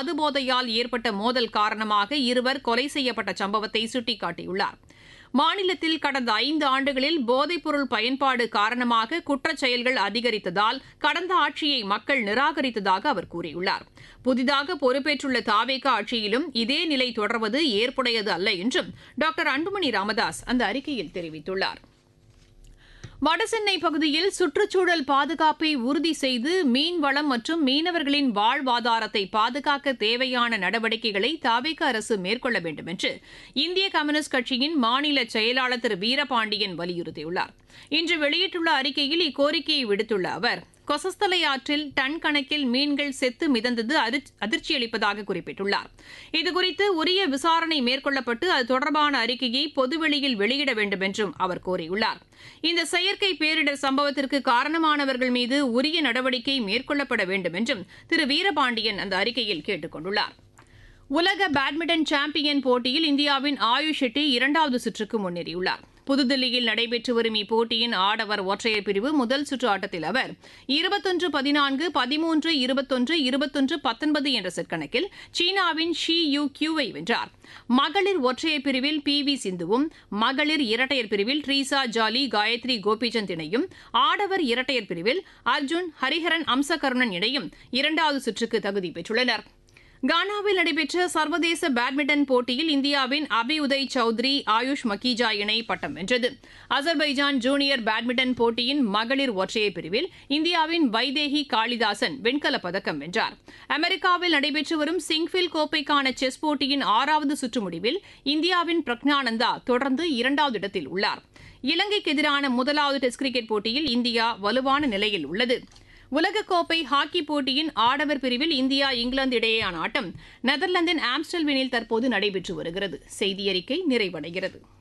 மதுபோதையால் ஏற்பட்ட மோதல் காரணமாக இருவர் கொலை செய்யப்பட்ட சம்பவத்தை சுட்டிக்காட்டியுள்ளார் மாநிலத்தில் கடந்த ஐந்து ஆண்டுகளில் போதைப்பொருள் பயன்பாடு காரணமாக குற்றச் செயல்கள் அதிகரித்ததால் கடந்த ஆட்சியை மக்கள் நிராகரித்ததாக அவர் கூறியுள்ளார் புதிதாக பொறுப்பேற்றுள்ள தாவேக ஆட்சியிலும் இதே நிலை தொடர்வது ஏற்புடையது அல்ல என்றும் டாக்டர் அன்புமணி ராமதாஸ் அந்த அறிக்கையில் தெரிவித்துள்ளார் வடசென்னை பகுதியில் சுற்றுச்சூழல் பாதுகாப்பை உறுதி செய்து மீன்வளம் மற்றும் மீனவர்களின் வாழ்வாதாரத்தை பாதுகாக்க தேவையான நடவடிக்கைகளை தாவேக அரசு மேற்கொள்ள வேண்டும் என்று இந்திய கம்யூனிஸ்ட் கட்சியின் மாநில செயலாளர் திரு வீரபாண்டியன் வலியுறுத்தியுள்ளார் இன்று வெளியிட்டுள்ள அறிக்கையில் இக்கோரிக்கையை விடுத்துள்ள அவர் கொசஸ்தலை ஆற்றில் டன் கணக்கில் மீன்கள் செத்து மிதந்தது அதிர்ச்சியளிப்பதாக குறிப்பிட்டுள்ளார் இதுகுறித்து உரிய விசாரணை மேற்கொள்ளப்பட்டு அது தொடர்பான அறிக்கையை பொதுவெளியில் வெளியிட வேண்டும் என்றும் அவர் கோரியுள்ளார் இந்த செயற்கை பேரிடர் சம்பவத்திற்கு காரணமானவர்கள் மீது உரிய நடவடிக்கை மேற்கொள்ளப்பட வேண்டும் என்றும் திரு வீரபாண்டியன் அந்த அறிக்கையில் கேட்டுக் கொண்டுள்ளார் உலக பேட்மிண்டன் சாம்பியன் போட்டியில் இந்தியாவின் ஆயுஷ் ஷெட்டி இரண்டாவது சுற்றுக்கு முன்னேறியுள்ளார் புதுதில்லியில் நடைபெற்று வரும் இப்போட்டியின் ஆடவர் ஒற்றையர் பிரிவு முதல் சுற்று ஆட்டத்தில் அவர் இருபத்தொன்று பதினான்கு பதிமூன்று இருபத்தொன்று இருபத்தொன்று பத்தொன்பது என்ற செட் கணக்கில் சீனாவின் ஷி யூ கியூவை வென்றார் மகளிர் ஒற்றையர் பிரிவில் பி வி சிந்துவும் மகளிர் இரட்டையர் பிரிவில் ட்ரீசா ஜாலி காயத்ரி கோபிச்சந்த் இணையும் ஆடவர் இரட்டையர் பிரிவில் அர்ஜுன் ஹரிஹரன் அம்சகருணன் இணையும் இரண்டாவது சுற்றுக்கு தகுதி பெற்றுள்ளனர் கானாவில் நடைபெற்ற சர்வதேச பேட்மிண்டன் போட்டியில் இந்தியாவின் அபி உதய் சௌத்ரி ஆயுஷ் மக்கீஜா இணை பட்டம் வென்றது அசர்பைஜான் ஜூனியர் பேட்மிண்டன் போட்டியின் மகளிர் ஒற்றையர் பிரிவில் இந்தியாவின் வைதேகி காளிதாசன் வெண்கலப் பதக்கம் வென்றார் அமெரிக்காவில் நடைபெற்று வரும் சிங்ஃபில் கோப்பைக்கான செஸ் போட்டியின் ஆறாவது சுற்று முடிவில் இந்தியாவின் பிரக்ஞானந்தா தொடர்ந்து இரண்டாவது இடத்தில் உள்ளார் இலங்கைக்கு எதிரான முதலாவது டெஸ்ட் கிரிக்கெட் போட்டியில் இந்தியா வலுவான நிலையில் உள்ளது உலகக்கோப்பை ஹாக்கி போட்டியின் ஆடவர் பிரிவில் இந்தியா இங்கிலாந்து இடையேயான ஆட்டம் நெதர்லாந்தின் ஆம்ஸ்டல்வினில் தற்போது நடைபெற்று வருகிறது செய்தியறிக்கை நிறைவடைகிறது